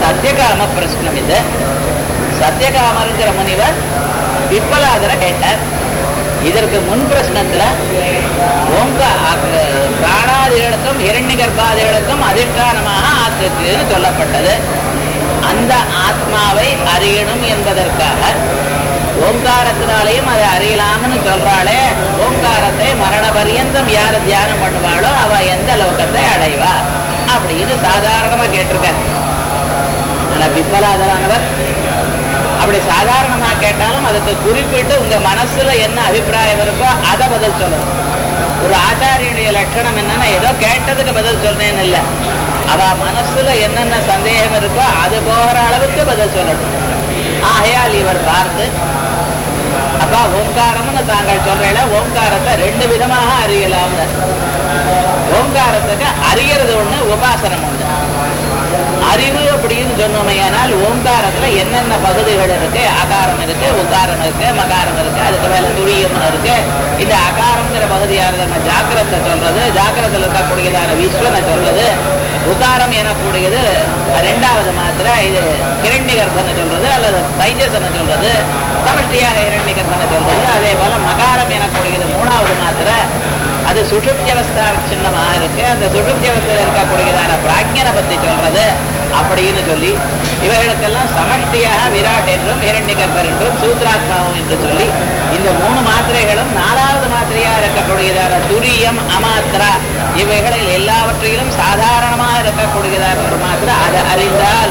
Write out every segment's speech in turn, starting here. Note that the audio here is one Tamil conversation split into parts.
சத்தியகாம பிரஷ்னம் இது சத்தியகாமருங்கிற முனிவர் பிப்பலாதர கேட்டார் இதற்கு முன் பிரश्னத்துல ஓங்க பிராணாதிகளுக்கும் இரண்ய கர்ப்பாதிகளுக்கும் அதிஷ்டானமாக ஆத்துக்குன்னு சொல்லப்பட்டது அந்த ஆத்மாவை அறியணும் என்பதற்காக ஓங்காரத்தினாலேயும் அதை அறியலாம்னு சொல்றாளே ஓங்காரத்தை மரண பரியந்தம் யார் தியானம் பண்ணுவாளோ அவ எந்த லோகத்தை அடைவா அப்படின்னு சாதாரணமா கேட்டிருக்காரு ஆனா பிப்பலாதரானவர் அப்படி சாதாரணமா கேட்டாலும் அதுக்கு குறிப்பிட்டு உங்க மனசுல என்ன அபிப்பிராயம் இருக்கோ அதை பதில் சொல்லணும் ஒரு ஆச்சாரியனுடைய லட்சணம் என்னன்னா ஏதோ கேட்டதுக்கு பதில் சொன்னேன்னு இல்லை அவ மனசுல என்னென்ன சந்தேகம் இருக்கோ அது போகிற அளவுக்கு பதில் சொல்லணும் ஆகையால் இவர் பார்த்து அப்பா ஓங்காரம்னு தாங்கள் சொல்றீங்கள ஓங்காரத்தை ரெண்டு விதமாக அறியலாம்னு ஓங்காரத்துக்கு அறியறது ஒண்ணு உபாசனம் ஒண்ணு அறிவு அப்படின்னு சொன்னோமையானால் ஓங்காரத்துல என்னென்ன பகுதிகள் இருக்கு ஆகாரம் இருக்கு உகாரம் இருக்கு மகாரம் இருக்கு அதுக்கு மேல துரியம் இருக்கு இந்த அகாரம்ங்கிற பகுதியானது நம்ம ஜாக்கிரத்தை சொல்றது ஜாக்கிரத்தில் இருக்கக்கூடியதான விஸ்வனை சொல்றது உகாரம் எனக்கூடியது ரெண்டாவது மாத்திர இது கிரண்யகர்ப்பனை சொல்றது அல்லது தைஜசனை சொல்றது சமஷ்டியாக இரண்யகர்ப்பனை சொல்றது அதே போல மகாரம் எனக்கூடியது மூணாவது மாத்திர அது சுஷுப்தியவஸ்தா சின்னமாக இருக்கு அந்த சுஷுப்தியவஸ்தையில் இருக்கக்கூடியதான பிராஜ்யனை பத்தி சொல்றது அப்படின்னு சொல்லி இவைகளுக்கெல்லாம் சமஷ்டியாக விராட் என்றும் இரண்யகர்பர் என்றும் சூத்ராத்மாவும் என்று சொல்லி இந்த மூணு மாத்திரைகளும் நாலாவது மாத்திரையா இருக்கக்கூடியதான துரியம் அமாத்திரா இவைகளில் எல்லாவற்றிலும் சாதாரணமாக இருக்கக்கூடியதான ஒரு மாத்திரை அதை அறிந்தால்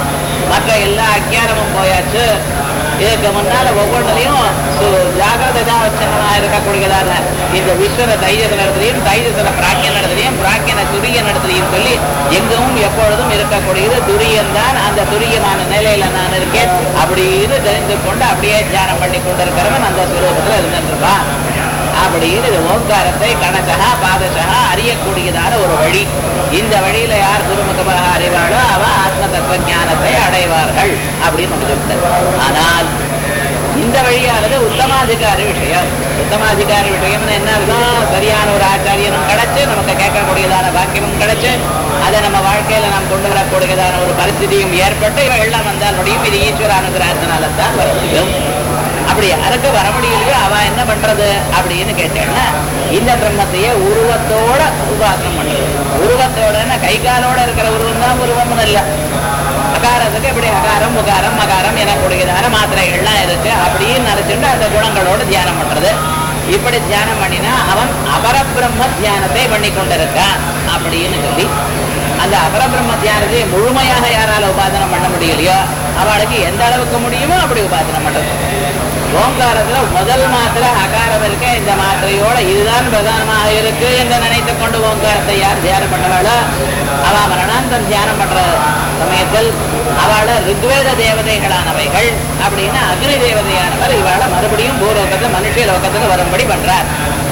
மற்ற எல்லா அஜ்ஞானமும் போயாச்சு இதுக்கு முன்னால ஒவ்வொன்றிலையும் ஜாகிரதாவச்சனமாக இருக்கக்கூடியதான இந்த விஸ்வர தைஜச நடத்திலையும் தைஜசன பிராக்கிய நடத்திலையும் பிராக்கியன துரிய நடத்திலையும் சொல்லி எங்கும் எப்பொழுதும் இருக்கக்கூடியது துரியன் தான் அந்த துரியமான நிலையில நான் இருக்கேன் அப்படின்னு தெரிந்து கொண்டு அப்படியே தியானம் பண்ணி கொண்டிருக்கிறவன் அந்த சுரூபத்தில் இருந்துருப்பான் அப்படின்னு இது ஓங்காரத்தை கணக்கா பாதசா அறியக்கூடியதான ஒரு வழி இந்த வழியில யார் குருமுகமாக அறிவாளோ அவ ஆத்ம தத்துவ ஞானத்தை அடைவார்கள் அப்படின்னு நம்ம சொல்லிட்டார் ஆனால் இந்த வழியானது உத்தமாதிகாரி விஷயம் உத்தமாதிகாரி விஷயம்னு என்ன அர்த்தம் சரியான ஒரு ஆச்சாரியனும் கிடைச்சு நமக்கு கேட்கக்கூடியதான பாக்கியமும் கிடைச்சு அதை நம்ம வாழ்க்கையில நாம் கொண்டு வரக்கூடியதான ஒரு பரிஸ்திதியும் ஏற்பட்டு இவ எல்லாம் வந்தால் முடியும் இது ஈஸ்வர அனுகிரகத்தினால தான் வர முடியும் அப்படி யாருக்கு வர முடியலையோ அவ என்ன பண்றது அப்படின்னு கேட்டேன்னா இந்த பிரம்மத்தையே உருவத்தோட உபாசனம் பண்றது உருவத்தோட கை காலோட இருக்கிற உருவம் தான் உருவம்னு இல்லை அகாரத்துக்கு இப்படி அகாரம் உகாரம் மகாரம் எனக்கூடியதான மாத்திரைகள்லாம் இருக்கு அப்படின்னு நினைச்சுட்டு அந்த குணங்களோட தியானம் பண்றது இப்படி தியானம் பண்ணினா அவன் அபரபிரம்ம தியானத்தை பண்ணி கொண்டிருக்கான் அப்படின்னு சொல்லி அந்த அபரபிரம்ம தியானத்தை முழுமையாக யாரால உபாசனம் பண்ண முடியலையோ அவளுக்கு எந்த அளவுக்கு முடியுமோ அப்படி உபாசனம் பண்றது ஓங்காரத்துல முதல் மாத்திரை அகாரம் இருக்க இந்த மாத்திரையோட இதுதான் பிரதானமாக இருக்கு என்று நினைத்து கொண்டு ஓங்காரத்தை யார் தியானம் பண்ணவாளோ அவ மரணாந்தம் தியானம் பண்ற சமயத்தில் அவள ருக்வேத தேவதைகளானவைகள் அப்படின்னு அக்னி தேவதையானவர் இவாள மறுபடியும் பூலோகத்தை மனுஷ லோகத்துக்கு வரும்படி பண்றார்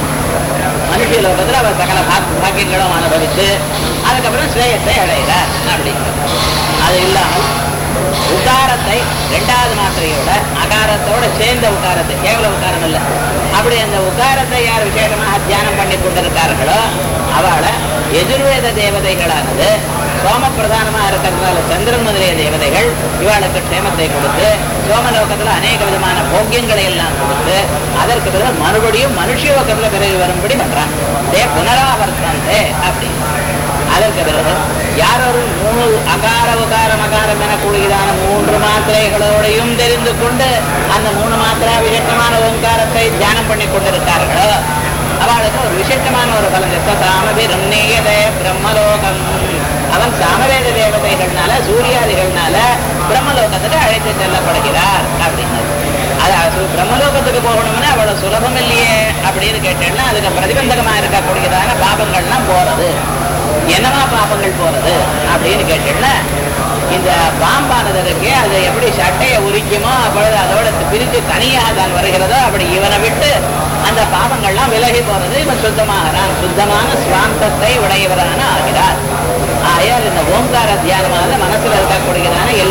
மனுஷ லோகத்துல அவர் சகல பாக்கியங்களும் அனுபவித்து அதுக்கப்புறம் ஸ்ரேயத்தை அடைகிறார் அப்படிங்கிறது அது இல்லாமல் உகாரத்தை ரெண்டாவது மாத்திரையோட அகாரத்தோட சேர்ந்த உகாரத்தை கேவல உகாரம் இல்லை அப்படி அந்த உகாரத்தை யார் விசேஷமாக தியானம் பண்ணி கொண்டிருக்கார்களோ அவளை எதிர்வேத தேவதைகளானது சோம பிரதானமா இருக்கிறதுனால சந்திரன் முதலிய தேவதைகள் இவாளுக்கு க்ஷேமத்தை கொடுத்து சோமலோகத்துல அநேக விதமான போக்கியங்களை எல்லாம் கொடுத்து அதற்கு பிறகு மறுபடியும் மனுஷலோகத்துல பிறகு வரும்படி பண்றான் தே புனராவர்த்தந்தே அப்படின்னு அதற்கு பிறகு யாரொரு மூணு அகார உகாரம் அகாரம் எனக்கூடியதான மூன்று மாத்திரைகளோடையும் தெரிந்து கொண்டு அந்த மூணு மாத்திரை விசேஷமான ஓங்காரத்தை தியானம் பண்ணி கொண்டிருக்கார்களோ அவளுக்கு ஒரு விசேஷமான ஒரு பலன் சாமபிரம்மேயதே பிரம்மலோகம் அவன் சாமவேத தேவதைகள்னால சூரியாதிகள்னால பிரம்மலோகத்துக்கு அழைத்து செல்லப்படுகிறார் அப்படின்னு அது பிரம்மலோகத்துக்கு போகணும்னா அவ்வளவு சுலபம் இல்லையே அப்படின்னு கேட்டேன்னா அதுக்கு பிரதிபந்தகமா இருக்கக்கூடியதான பாபங்கள்லாம் போறது என்னவா பாபங்கள் போறது அப்படின்னு கேட்டேன்னா இந்த பாம்பானது இருக்கே அது எப்படி சட்டையை உரிக்குமோ அப்பொழுது அதோட பிரித்து தனியாக தான் வருகிறதோ அப்படி இவனை விட்டு அந்த பாவங்கள்லாம் விலகி போறது இவன் சுத்தமாகிறான் சுத்தமான சுவாந்தத்தை உடையவரான ஆகிறார் ஆகையால் இந்த ஓங்கார தியானமானது மனசுல இருக்கக்கூடியதான எல்லா சம்ஸ்கார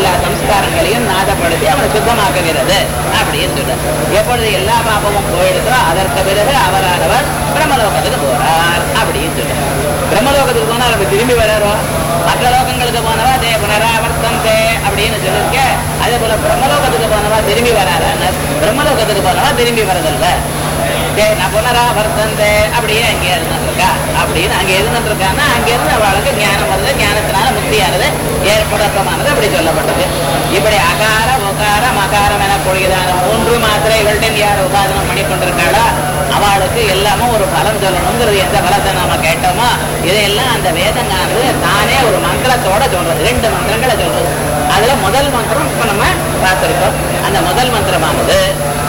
சம்ஸ்காரங்களையும் நாதப்படுத்தி அவனை சுத்தமாக்குகிறது அப்படின்னு சொல்ற எப்பொழுது எல்லா பாபமும் போயிடுதோ அதற்கு பிறகு அவரானவர் பிரம்மலோகத்துக்கு போறார் அப்படின்னு சொல்ற பிரம்மலோகத்துக்கு போனா நம்ம திரும்பி வராரோ மற்ற லோகங்களுக்கு போனவா தே புனராவர்த்தந்தே அப்படின்னு சொல்லிருக்க அதே போல பிரம்மலோகத்துக்கு போனவா திரும்பி வராரு பிரம்மலோகத்துக்கு போனவா திரும்பி வரதில்ல தே நான் புனராவர்த்தந்தே அப்படியே அங்கே இருந்துருக்கா அப்படின்னு அங்கே இருந்துருக்கான்னா அங்கே இருந்து அவளுக்கு ஞானம் வருது ஞானத்தினால முக்தியானது ஏற்படுத்தமானது அப்படி சொல்லப்பட்டது இப்படி அகார உகார மகாரம் என கொள்கிறான மூன்று மாத்திரைகள்ட்ட யார் உபாதனம் பண்ணி கொண்டிருக்காளோ அவளுக்கு எல்லாமும் ஒரு பலம் சொல்லணுங்கிறது எந்த பலத்தை நாம கேட்டோமோ இதையெல்லாம் அந்த வேதங்கானது தானே ஒரு மந்திரத்தோட சொல்றது ரெண்டு மந்திரங்களை சொல்றது அதுல முதல் மந்திரம் இப்ப நம்ம பார்த்திருக்கோம் அந்த முதல் மந்திரமானது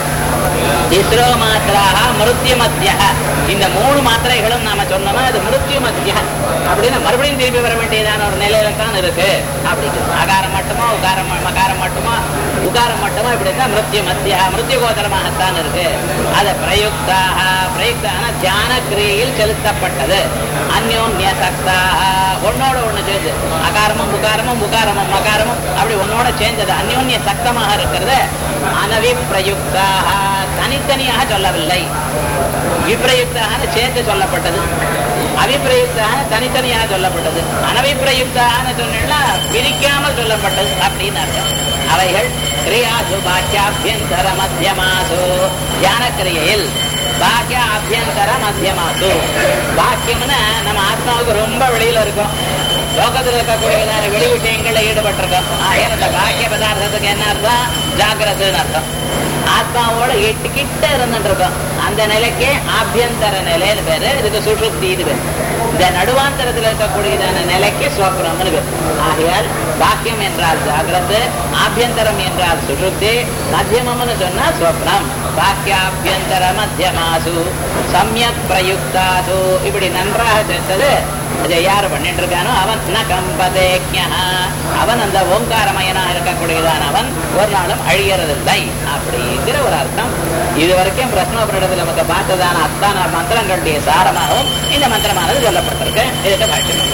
திஸ்ரோ மாத்திராக மிருத்யு மத்திய இந்த மூணு மாத்திரைகளும் நாம சொன்னோமா அது மிருத்யு மத்திய அப்படின்னு மறுபடியும் திரும்பி வர வேண்டியதான ஒரு நிலையில தான் இருக்கு அப்படிங்கிறது ஆகாரம் மட்டுமா உகாரம் மகாரம் மட்டுமா உகாரம் மட்டுமா இப்படி இருந்தா மிருத்யு மத்திய மிருத்யு கோதரமாகத்தான் இருக்கு அது பிரயுக்தாக பிரயுக்தான தியான கிரியையில் செலுத்தப்பட்டது அந்யோன்ய சக்தாக ஒன்னோட ஒண்ணு சேர்ந்து அகாரமும் உகாரமும் உகாரமும் மகாரமும் அப்படி ஒன்னோட சேர்ந்தது அந்யோன்ய சக்தமாக இருக்கிறது அனவி பிரயுக்தாக தனித்தனியாக சொல்லவில்லை விப்ரயுக்தாக சேர்த்து சொல்லப்பட்டது அபிப்பிரயுக்தாக தனித்தனியாக சொல்லப்பட்டது அனவிப்பிரயுக்தாக சொன்னா பிரிக்காமல் சொல்லப்பட்டது அப்படின்னு அர்த்தம் அவைகள் கிரியாசு பாக்கியாபியந்தர மத்தியமாசு தியான கிரியையில் பாக்கிய அபியந்தர மத்தியமாசு பாக்கியம்னா நம்ம ஆத்மாவுக்கு ரொம்ப வெளியில இருக்கும் லோகத்தில் இருக்கக்கூடியதான வெளி விஷயங்கள்ல ஈடுபட்டிருக்கோம் ஆகையால் அந்த பாக்கிய பதார்த்தத்துக்கு என்ன அர்த்தம் ஜாகிரதுன்னு அர்த்தம் ஆத்மாவோட எட்டு கிட்ட இருந்துட்டு இருக்கோம் அந்த நிலைக்கு ஆபியந்தர நிலைன்னு பேரு இதுக்கு சுசுப்தி இது பேரு இந்த நடுவாந்தரத்தில் இருக்கக்கூடியதான நிலைக்கு சுவப்னம்னு பேர் ஆகையால் பாக்கியம் என்றால் ஜாகிரது ஆபியந்தரம் என்றால் சுசுப்தி மத்தியமம்னு சொன்னா சுவப்னம் பாக்கியாபியந்தர மத்தியமாசு சமயக் பிரயுக்தாசு இப்படி நன்றாக சேர்த்தது அதை யார் பண்ணிட்டு இருக்கானோ அவன் ந கம்பதேக்யா அவன் அந்த ஓங்காரமயனா இருக்கக்கூடியதான் அவன் ஒரு நாளும் அழியறதில்லை அப்படிங்கிற ஒரு அர்த்தம் இது வரைக்கும் பிரஸ்னோபரிடத்தில் நமக்கு பார்த்ததான அத்தான மந்திரங்களுடைய சாரமாகவும் இந்த மந்திரமானது சொல்லப்பட்டிருக்கு இதுக்கு பாஷ்யம்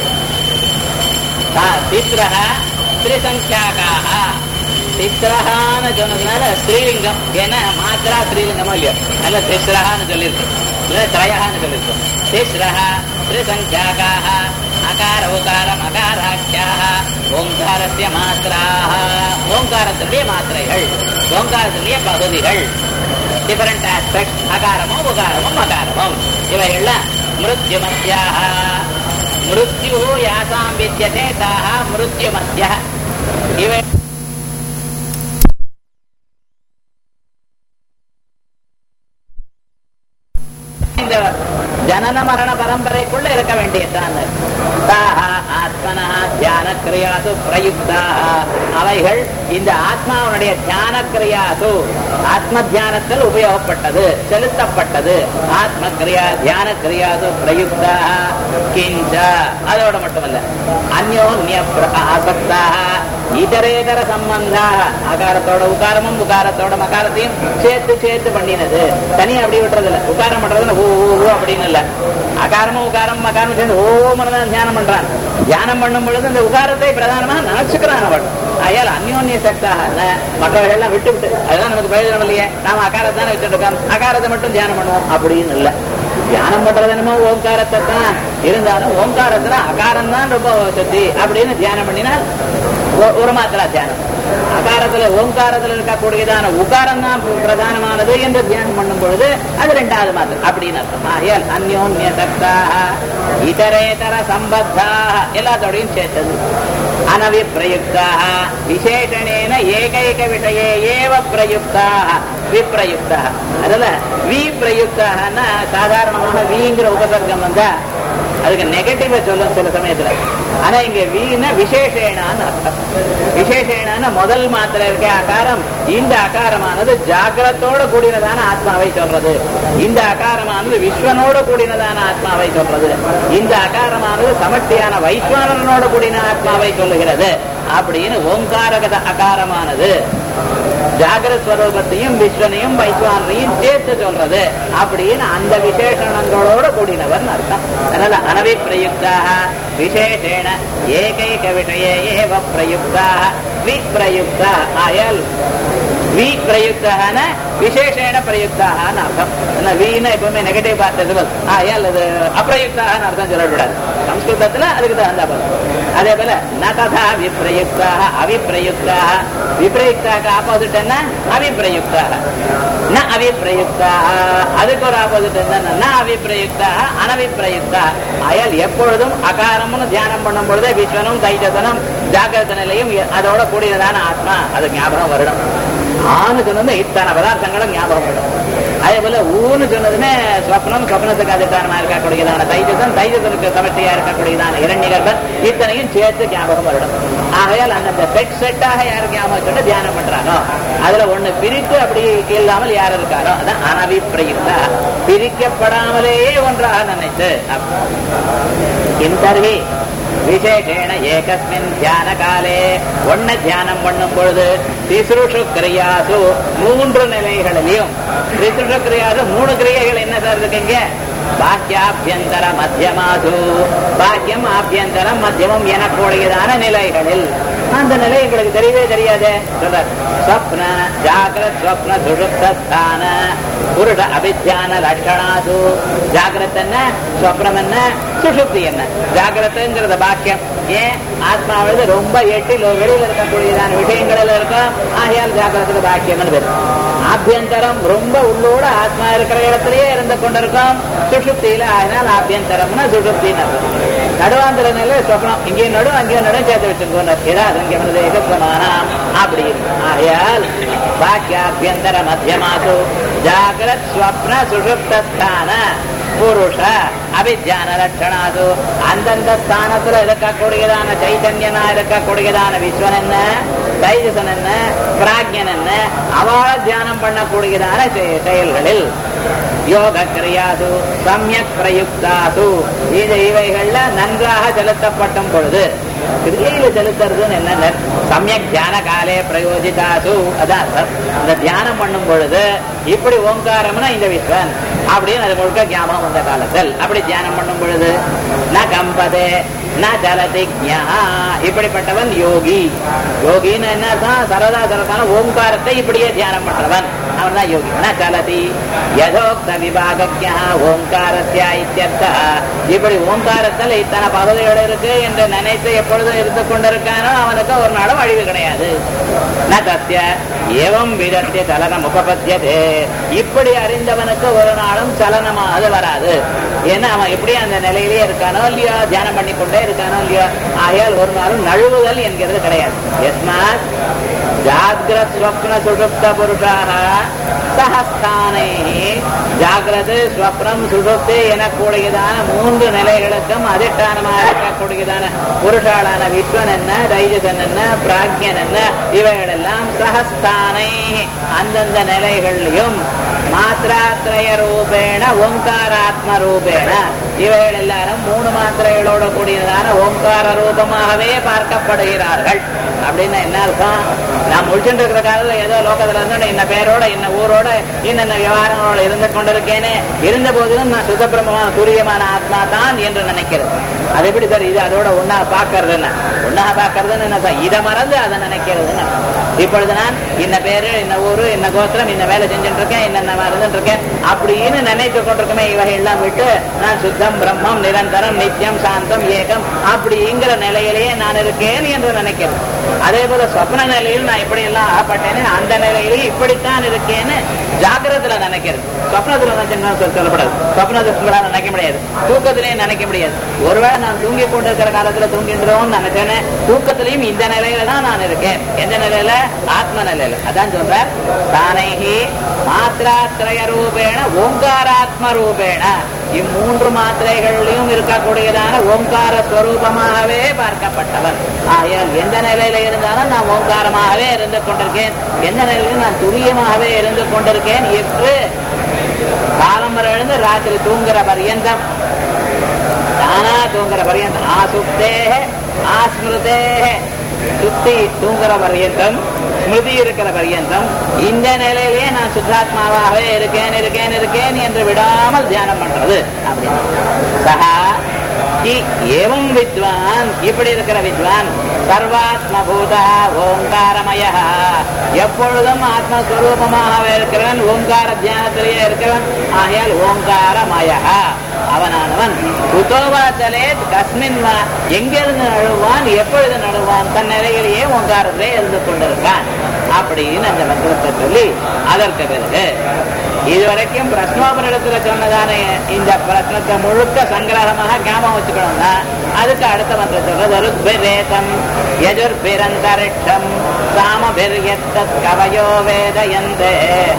திஸ்ரஹ திரிசங்கியாகாக திஸ்ரஹான்னு சொன்னதுனால ஸ்ரீலிங்கம் ஏன்னா மாத்திரா ஸ்ரீலிங்கமோ இல்லையோ அல்ல திஸ்ரஹான்னு சொல்லியிருக்கு இல்லை திரயஹான்னு சொல்லியிருக்கோம் திஸ்ரஹ திரிசங்கியாகாக அகார உகாரம் அகாராக்கியாக ஓங்காரத்திய மாத்திராக ஓங்காரத்திலேயே மாத்திரைகள் ஓங்காரத்திலேயே பகுதிகள் டிஃபரண்ட் ஆஸ்பெக்ட் அகாரமும் உகாரமும் மகாரமும் இவைகள்லாம் மிருத்யுமத்தியாக மிருத்யு யாசாம் வித்தியதே தாஹ மிருத்யுமத்திய இவை இந்த ஜனன மரண பரம்பரைக்குள்ள இருக்க வேண்டியதான் ஆத்மனா தியான கிரியாது பிரயுக்தாக அவைகள் இந்த ஆத்மாவுடைய தியான கிரியாது ஆத்ம தியானத்தில் உபயோகப்பட்டது செலுத்தப்பட்டது ஆத்ம கிரியா தியான கிரியாது பிரயுக்தாக கிஞ்ச அதோட மட்டுமல்ல அந்யோன்ய ஆசக்தாக இதரேதர சம்பந்தாக அகாரத்தோட உகாரமும் உகாரத்தோட மகாரத்தையும் சேர்த்து சேர்த்து பண்ணினது தனியா அப்படி விட்டுறதில்ல உகாரம் பண்றதுன்னு ஓ ஓ ஓ அப்படின்னு இல்ல அகாரமும் உகாரம் மகாரம் சேர்ந்து ஓமனு தான் தியானம் பண்றான் தியானம் பண்ணும் பொழுது இந்த உகாரத்தை பிரதானமா நினைச்சுக்கிறான் அவள் அயால் அந்யோன்ய சக்தாக மற்றவர்கள் எல்லாம் விட்டு விட்டு அதுதான் நமக்கு பிரயோஜனம் இல்லையே நாம அகாரத்தை தானே வச்சுட்டு இருக்கோம் அகாரத்தை மட்டும் தியானம் பண்ணுவோம் அப்படின்னு இல்ல தியானம் பண்றது என்னமோ ஓங்காரத்தை தான் இருந்தாலும் ஓங்காரத்துல அகாரம் தான் ரொம்ப சக்தி அப்படின்னு தியானம் பண்ணினால் ஒரு மாத்திரா தியானம் அகாரத்துல ஓங்காரத்துல இருக்கக்கூடியதான உகாரம் தான் பிரதானமானது என்று தியானம் பண்ணும் பொழுது அது ரெண்டாவது மாத்திரம் அப்படின்னு அர்த்தம் ஆகையால் அந்யோன்ய சக்தாக இதரேதர சம்பத்தாக எல்லாத்தோடையும் சேர்த்தது அனவிப்பிரயுக்தாக விசேஷணேன ஏகைக விஷயே ஏவ பிரயுக்தாக விப்ரயுக்தாக அதுல வி பிரயுக்தாகனா சாதாரணமான விங்கிற உபசர்க்கம் வந்தா அதுக்கு நெகட்டிவ சொல்லும் சில சமயத்துல ஆனா இங்க வீண விசேஷேனான்னு அர்த்தம் விசேஷேனான முதல் மாத்திரை இருக்க அகாரம் இந்த அகாரமானது ஜாகிரத்தோட கூடினதான ஆத்மாவை சொல்றது இந்த அகாரமானது விஸ்வனோட கூடினதான ஆத்மாவை சொல்றது இந்த அகாரமானது சமஷ்டியான வைஸ்வானனோட கூடின ஆத்மாவை சொல்லுகிறது அப்படின்னு ஓங்காரகத அகாரமானது ஜாகிரத் ஸ்வரூபத்தையும் விஸ்வனையும் வைஸ்வானையும் சேர்த்து சொல்றது அப்படின்னு அந்த விசேஷணங்களோட கூடினவர் அர்த்தம் அதனால அனவிப்பிரயுக்தாக விசேஷேண ஏகைக விஷய ஏவ பிரயுக்தாக விப்ரயுக்தா ஆயல் வி பிரயுக்தான விசேஷேன பிரயுக்தான்னு அர்த்தம் ஏன்னா வீணா எப்பவுமே நெகட்டிவ் பார்த்தது ஆயால் அது அப்பிரயுக்தான்னு அர்த்தம் சொல்லக்கூடாது சம்ஸ்கிருதத்துல அதுக்கு தகுந்த பதம் அதே போல ந ததா விப்ரயுக்தாக அவிப்ரயுக்தாக விப்ரயுக்தாக ஆப்போசிட் என்ன அவிப்ரயுக்தாக ந அவிப்ரயுக்தாக அதுக்கு ஒரு ஆப்போசிட் என்ன ந அவிப்ரயுக்தாக அனவிப்ரயுக்தா அயல் எப்பொழுதும் அகாரம்னு தியானம் பண்ணும் பொழுதே விஸ்வனும் தைஜசனும் ஜாகிரத நிலையும் அதோட கூடியதான ஆத்மா அது ஞாபகம் வரணும் ஆணு சொன்னது இத்தனை பதார்த்தங்களும் ஞாபகம் வரும் அதே போல ஊன்னு சொன்னதுமே ஸ்வப்னம் சொப்னத்துக்கு அதிகாரமா இருக்கக்கூடியதான தைஜசன் தைஜசனுக்கு சமஷ்டியா இருக்கக்கூடியதான இரண்டிகர்கள் இத்தனையும் சேர்த்து ஞாபகம் வரணும் ஆகையால் அந்த செட் செட்டாக யார் ஞாபகம் சொல்லி தியானம் பண்றானோ அதுல ஒண்ணு பிரித்து அப்படி இல்லாமல் யார் இருக்காரோ அதான் அனவிப்பிரயுக்தா பிரிக்கப்படாமலேயே ஒன்றாக நினைத்து இந்தர்ஹி விசேஷேன ஏகஸ்மின் தியான காலே ஒன்ன தியானம் பண்ணும் பொழுது திசுருஷு கிரியாசு மூன்று நிலைகளிலையும் திசுருஷு கிரியாசு மூணு கிரியைகள் என்ன சார் இருக்குங்க பாக்கியாபியந்தர மத்தியமாசு பாக்கியம் ஆபியந்தரம் மத்தியமம் எனக்கூடியதான நிலைகளில் அந்த நிலை எங்களுக்கு தெரியவே தெரியாது சொல்றார் ஸ்வப்ன ஜாகிரத் ஸ்வப்ன சுஷுப்தஸ்தான புருட அபித்தியான லட்சணாசு ஜாகிரத் என்ன ஸ்வப்னம் என்ன சுஷுப்தி என்ன ஜாகிரத்துங்கிறத பாக்கியம் ஏன் ஆத்மாவது ரொம்ப எட்டில் வெளியில் இருக்கக்கூடியதான விஷயங்களில் இருக்கும் ஆகையால் ஜாகிரத்துக்கு பாக்கியம்னு பேர் ஆபியந்தரம் ரொம்ப உள்ளோட ஆத்மா இருக்கிற இடத்திலேயே இருந்து கொண்டிருக்கும் சுஷுப்தியில அதனால் ஆபியந்தரம்னா சுஷுப்தின்னு நடுவாந்திர நிலை சொப்னம் இங்கேயும் நடு அங்கேயும் நடு சேர்த்து வச்சுக்கோங்க ஏதாவது இங்கே வந்து எகப்பமானாம் அப்படி ஆகையால் பாக்கியாபியந்தர மத்தியமாசு ஜாகிரத் ஸ்வப்ன சுஷுப்தஸ்தான புருஷ அபிஜான லட்சணாது அந்தந்த ஸ்தானத்துல இருக்கக்கூடியதான சைதன்யனா இருக்கக்கூடியதான விஸ்வன் என்ன தைஜசன் என்ன பிராக்யன் என்ன அவள தியானம் பண்ணக்கூடியதான செய- செயல்களில் யோக கிரியாது சமயக் பிரயுக்தாசு இது இவைகள்ல நன்றாக செலுத்தப்படும் பொழுது கிரியையில செலுத்துறதுன்னு என்ன சமயக் தியான காலே பிரயோஜிதாசு அதான் அர்த்தம். இந்த தியானம் பண்ணும் பொழுது இப்படி ஓங்காரம்னா இந்த விஸ்வன் அப்படின்னு அது முழுக்க ஞாபகம் வந்த காலத்தில் அப்படி தியானம் பண்ணும் பொழுது ந கம்பதே ந ஜலதி ஞா. இப்படிப்பட்டவன் யோகி யோகின்னு என்ன அர்த்தம்? சரதா சரதான ஓங்காரத்தை இப்படியே தியானம் பண்றவன் அவன் தான் யோகி ந சலதி யதோக்த விபாகஜா ஓங்காரஸ்யா இத்தியர்த்தா இப்படி ஓங்காரத்தில் இத்தனை பகுதிகள் இருக்கு என்று நினைத்து எப்பொழுதும் இருந்து கொண்டிருக்கானோ அவனுக்கு ஒரு நாளும் அழிவு கிடையாது ந தஸ்ய ஏவம் விதத்திய சலனம் உபபத்தியதே இப்படி அறிந்தவனுக்கு ஒரு நாளும் சலனமாவது வராது ஏன்னா அவன் எப்படி அந்த நிலையிலேயே இருக்கானோ இல்லையோ தியானம் பண்ணி கொண்டே இருக்கானோ இல்லையோ ஆகையால் ஒரு நாளும் நழுவுதல் என்கிறது கிடையாது எஸ்மாத் ஜாகிரத் ஸ்வப்ன சுஷுப்த புருஷாக சஹஸ்தானை ஜாகிரது ஸ்வப்னம் சுஷுப்தி எனக்கூடியதான மூன்று நிலைகளுக்கும் அதிஷ்டானமாக இருக்கக்கூடியதான புருஷாளான விஸ்வன் என்ன தைஜசன் என்ன பிராக்யன் என்ன இவைகளெல்லாம் சஹஸ்தானை அந்தந்த நிலைகளிலும் மாத்திராத்திரய ரூபேண ஓங்காராத்ம ரூபேண இவைகள் எல்லாரும் மூணு மாத்திரைகளோட கூடியதான ஓங்கார ரூபமாகவே பார்க்கப்படுகிறார்கள் அப்படின்னு என்ன அர்த்தம் நான் முடிச்சுட்டு இருக்கிற காலத்துல ஏதோ லோகத்துல இருந்து இன்ன பேரோட இன்ன ஊரோட இன்னென்ன விவகாரங்களோட இருந்து கொண்டிருக்கேனே இருந்த போதிலும் நான் சுதப்பிரமமான துரியமான ஆத்மா தான் என்று நினைக்கிறது அது எப்படி சார் இது அதோட ஒன்னா பார்க்கறதுன்னு ஒன்னா பார்க்கறதுன்னு என்ன சார் இதை மறந்து அதை நினைக்கிறதுன்னு இப்பொழுது நான் இன்ன பேரு இன்ன ஊரு இன்ன கோத்திரம் இன்ன வேலை செஞ்சுட்டு இருக்கேன் இன்னென்ன இருந்துட்டு இருக்கேன் அப்படின்னு நினைத்து கொண்டிருக்குமே இவையெல்லாம் விட்டு நான் சுத்தம் பிரம்மம் நிரந்தரம் நித்தியம் சாந்தம் ஏகம் அப்படிங்கிற நிலையிலேயே நான் இருக்கேன் என்று நினைக்கிறேன் அதே போல சொப்ன நிலையில் நான் எப்படி எல்லாம் ஆகப்பட்டேன்னு அந்த நிலையிலேயே இப்படித்தான் இருக்கேன்னு ஜாக்கிரத்துல நினைக்கிறது சொப்னத்துல நினைச்சேன்னு சொல்ல- சொல்லப்படாது சொப்னத்துல நினைக்க முடியாது தூக்கத்திலேயே நினைக்க முடியாது ஒருவேளை நான் தூங்கி கொண்டிருக்கிற காலத்துல தூங்கின்றோம்னு நினைச்சேன்னு தூக்கத்திலையும் இந்த நிலையில தான் நான் இருக்கேன் எந்த நிலையில ஆத்ம நிலையில அதான் சொல்றேன் தானைகி மாத்திராத்திரய ரூபேண ஓங்காராத்ம ரூபேண இம்மூன்று மாத்திரைகளிலும் இருக்கக்கூடியதான ஓங்கார ஸ்வரூபமாகவே பார்க்கப்பட்டவர் ஆகையால் எந்த நிலையில இருந்தாலும் நான் ஓங்காரமாகவே இருந்து கொண்டிருக்கேன் எந்த நிலையிலும் நான் துரியமாகவே இருந்து கொண்டிருக்கேன் என்று காலம் வரை எழுந்து ராத்திரி தூங்குற பர்யந்தம் தானா தூங்குற பர்யந்தம் ஆசுப்தே ஆஸ்மிருதே சுத்தி தூங்குற பர்யந்தம் ஸ்மிருதி இருக்கிற பர்யந்தம் இந்த நிலையிலேயே நான் சுத்தாத்மாவாகவே இருக்கேன் இருக்கேன் இருக்கேன் என்று விடாமல் தியானம் பண்றது அப்படின்னு சகா இ ஏவம் வித்வான் இப்படி இருக்கிற வித்வான் சர்வாத்மபூத ஓங்காரமய எப்பொழுதும் ஆத்மஸ்வரூபமாக இருக்கிறவன் ஓங்கார தியானத்திலேயே இருக்கிறவன் ஆகையால் ஓங்காரமய அவனானவன் குதோவாச்சலே கஸ்மின் வா எங்கிருந்து நழுவான் எப்பொழுது நழுவான் தன் நிலையிலேயே ஓங்காரத்திலே இருந்து கொண்டிருக்கான் அப்படின்னு அந்த மந்திரத்தை சொல்லி அதற்கு பிறகு இதுவரைக்கும் பிரஸ்னோபனிடத்துல சொன்னதான இந்த பிரஸ்னத்தை முழுக்க சங்கிரகமாக ஞாபகம் வச்சுக்கணும்னா அதுக்கு அடுத்த மந்திரம் சொல்றது ருத்பிரேதம் யஜுர்பிரந்தரிஷம் சாமபிர்யத்தத் கவயோ வேதயந்தே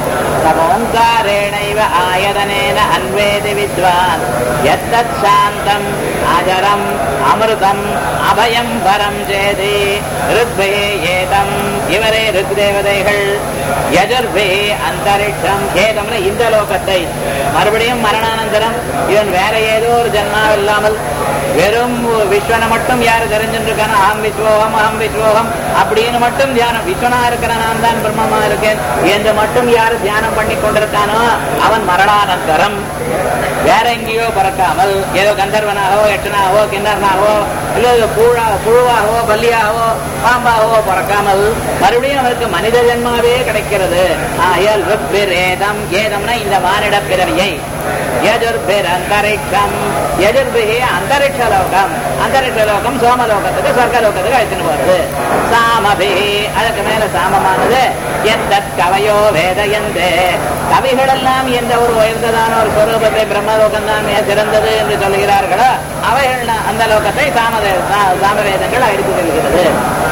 சமோங்காரேணைவ ஆயதனேன அன்வேதி வித்வான் எத்தத் சாந்தம் அஜரம் அமிர்தம் அபயம் பரம் சேதி ருத்பே ஏதம் இவரே ருக் தேவதைகள் யஜுர்பே அந்தரிஷம் ஏதம்னு இந்த லோகத்தை மறுபடியும் மரணானந்தரம் இவன் வேற ஏதோ ஒரு ஜன்மா இல்லாமல் வெறும் விஸ்வனை மட்டும் யாரு தெரிஞ்சுட்டு இருக்கானோ அகம் விஸ்வோகம் அகம் விஸ்வோகம் அப்படின்னு மட்டும் தியானம் விஸ்வனா இருக்கிற நான் தான் பிரம்மமா இருக்கேன் என்று மட்டும் யாரு தியானம் பண்ணி கொண்டிருக்கானோ அவன் மரணானந்தரம் வேற எங்கேயோ பறக்காமல் ஏதோ கந்தர்வனாகவோ எட்டனாகவோ கிண்ணறனாகவோ இல்ல புழா புழுவாகவோ பல்லியாகவோ பாம்பாகவோ பறக்காமல் மறுபடியும் அவருக்கு மனித ஜென்மாவே கிடைக்கிறது ஆயல் ஏதம் ஏதம்னா இந்த மானிட பிறவியை எதிர்பேர் அந்தரிக்ஷம் எதிர்பிகி அந்தரிக்ஷ லோகம் அந்தரிக்ஷ லோகம் சோமலோகத்துக்கு சொர்க்கலோகத்துக்கு அழைத்துன்னு வருது சாமபிகி அதுக்கு மேல சாமமானது எந்த கவையோ வேதயந்தே கவிகள் எல்லாம் எந்த ஒரு உயர்ந்ததான ஒரு ஸ்வரூபத்தை பிரம்மலோகம் தான் சிறந்தது என்று சொல்கிறார்களோ அவைகள் அந்த லோகத்தை சாமதே சாமவேதங்கள் அழைத்து செல்கிறது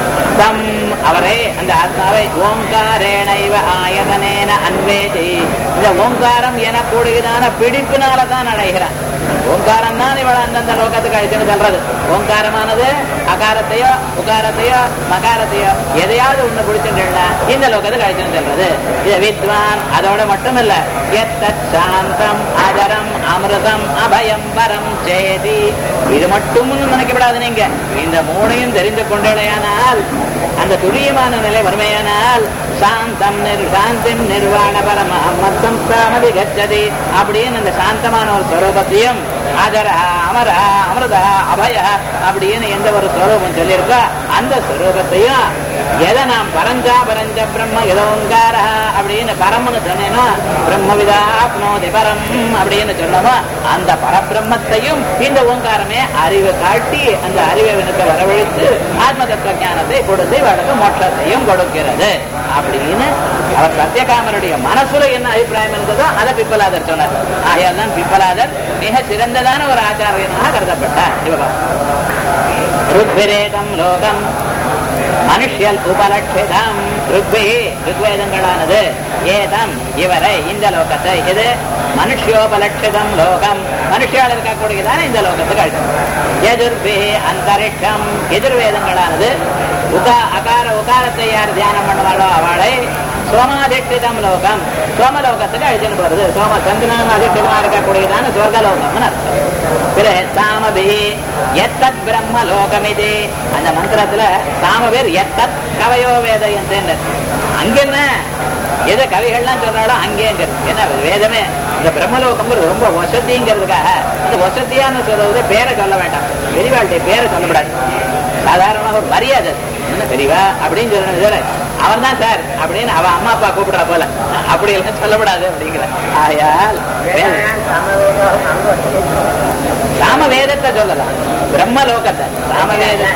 தம் அவரை அந்த ஆத்மாவை ஓங்காரேணைவ ஆயதனேன அன்வேதி இந்த ஓங்காரம் என கூடுகிறான பிடிப்பினால தான் அடைகிறான் ஓங்காரம் தான் இவள் அந்தந்த லோகத்துக்கு அழைச்சுன்னு சொல்றது ஓங்காரமானது அகாரத்தையோ உகாரத்தையோ மகாரத்தையோ எதையாவது ஒண்ணு பிடிச்சிருந்தா இந்த லோகத்துக்கு அழைச்சுன்னு சொல்றது இது வித்வான் அதோட மட்டும் இல்ல எத்த சாந்தம் அதரம் அமிர்தம் அபயம் பரம் சேதி இது மட்டும் நினைக்கப்படாது நீங்க இந்த மூணையும் தெரிந்து கொண்டேயானால் அந்த துரியமான நிலை வறுமையானால் சாந்தம் நிர் சாந்திம் நிர்வாண பரம மத்தம் சாமதி கச்சதி அப்படின்னு அந்த சாந்தமான ஒரு ஸ்வரூபத்தையும் அதர அமர அமிர்த அபய அப்படின்னு எந்த ஒரு ஸ்வரூபம் சொல்லியிருக்கோ அந்த ஸ்வரூபத்தையும் எதை நாம் பரஞ்சா பரஞ்ச பிரம்ம எதோங்கார அப்படின்னு பரம்னு சொன்னேனோ பிரம்மவிதா ஆப்னோதி பரம் அப்படின்னு சொன்னோமோ அந்த பரபிரம்மத்தையும் இந்த ஓங்காரமே அறிவை காட்டி அந்த அறிவை எனக்கு வரவழைத்து ஆத்ம தத்துவ ஞானத்தை கொடுத்து இவளுக்கு மோட்சத்தையும் கொடுக்கிறது அப்படின்னு அவர் சத்தியகாமருடைய மனசுல என்ன அபிப்பிராயம் இருந்ததோ அதை பிப்பலாதர் சொன்னார் ஆகையால் தான் பிப்பலாதர் மிக சிறந்ததான ஒரு ஆச்சாரியனாக கருதப்பட்டார் இவகம் ருத்விரேதம் லோகம் மனுஷியல் உபலட்சிதம் ருக்வே ருக்வேதங்களானது ஏதம் இவரை இந்த லோகத்தை இது மனுஷியோபலட்சிதம் லோகம் மனுஷியால் இருக்கக்கூடியதான இந்த லோகத்துக்கு அழைக்கும் எதிர்பே அந்தரிஷம் எதிர்வேதங்களானது உகா அகார உகாரத்தை யார் தியானம் பண்ணுவாளோ அவளை சோமாதிஷ்டிதம் லோகம் சோமலோகத்துக்கு அழிச்சுன்னு போறது சோம சந்திரன் அதிஷ்டிதமா இருக்கக்கூடியதான சொர்க்கலோகம்னு அர்த்தம் பிறகு சாமபி எத்தத் பிரம்ம லோகம் இது அந்த மந்திரத்துல சாமபேர் எத்தத் கவையோ வேதயந்தேன் அங்க என்ன எதை கவிகள்லாம் சொல்றாளோ அங்கேங்கிறது ஏன்னா வேதமே இந்த பிரம்மலோகம்ங்கிறது ரொம்ப வசதிங்கிறதுக்காக அந்த வசதியான சொல்றது பேரை சொல்ல வேண்டாம் பெரியவாளுடைய பேரை சொல்லக்கூடாது சாதாரணமாக ஒரு மரியாதை என்ன பெரியவா அப்படின்னு சொல்லணும் அவன் தான் சார் அப்படின்னு அவன் அம்மா அப்பா கூப்பிடுறா போல அப்படி எல்லாம் சொல்லக்கூடாது அப்படிங்கிற ஆயால் சாம வேதத்தை சொல்லலாம் பிரம்ம லோகத்தை சாம வேதம்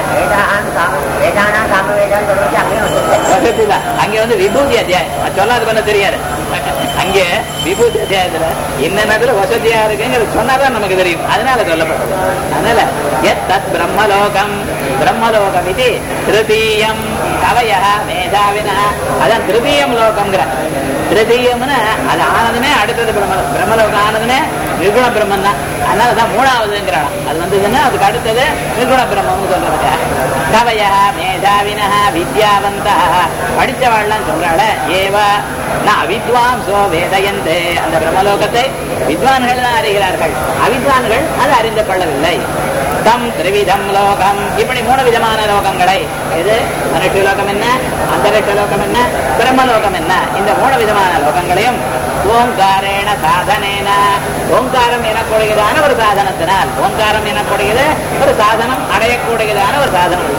வசதி தான் அங்க வந்து விபூதி அத்தியாயம் அது சொல்லாது பண்ண தெரியாது அங்கே விபூதி அத்தியாயத்துல என்னென்னதுல வசதியா இருக்குங்கிறது சொன்னாதான் நமக்கு தெரியும் அதனால சொல்லப்படுது அதனால எத்தத் பிரம்மலோகம் பிரம்மலோகம் இது திருத்தீயம் கவய மேதாவின அதான் திருத்தீயம் லோகம்ங்கிற திருத்தீயம்னு அது ஆனதுமே அடுத்தது பிரம்ம பிரம்மலோகம் ஆனதுமே நிர்குண பிரம்மன் தான் அதனாலதான் மூணாவதுங்கிறான் அது வந்ததுன்னா அதுக்கு அடுத்தது நிர்குண பிரம்மம்னு சொல்றதுக்கு கவய மேதாவின வித்யாவந்த படித்தவாள்லாம் சொல்றாள ஏவ நான் அவித்வாம்சோ வேதயந்தே அந்த பிரம்மலோகத்தை வித்வான்கள் தான் அறிகிறார்கள் அவித்வான்கள் அது அறிந்து கொள்ளவில்லை தம் திரிவிதம் லோகம் இப்படி மூணு விதமான லோகங்களை இது மனுஷ லோகம் என்ன அந்தரிஷ லோகம் என்ன பிரம்மலோகம் என்ன இந்த மூணு விதமான லோகங்களையும் ஓங்காரேண சாதனேன ஓங்காரம் எனக்கூடியதான ஒரு சாதனத்தினால் ஓங்காரம் எனக்கூடியது ஒரு சாதனம் அடையக்கூடியதான ஒரு சாதனம்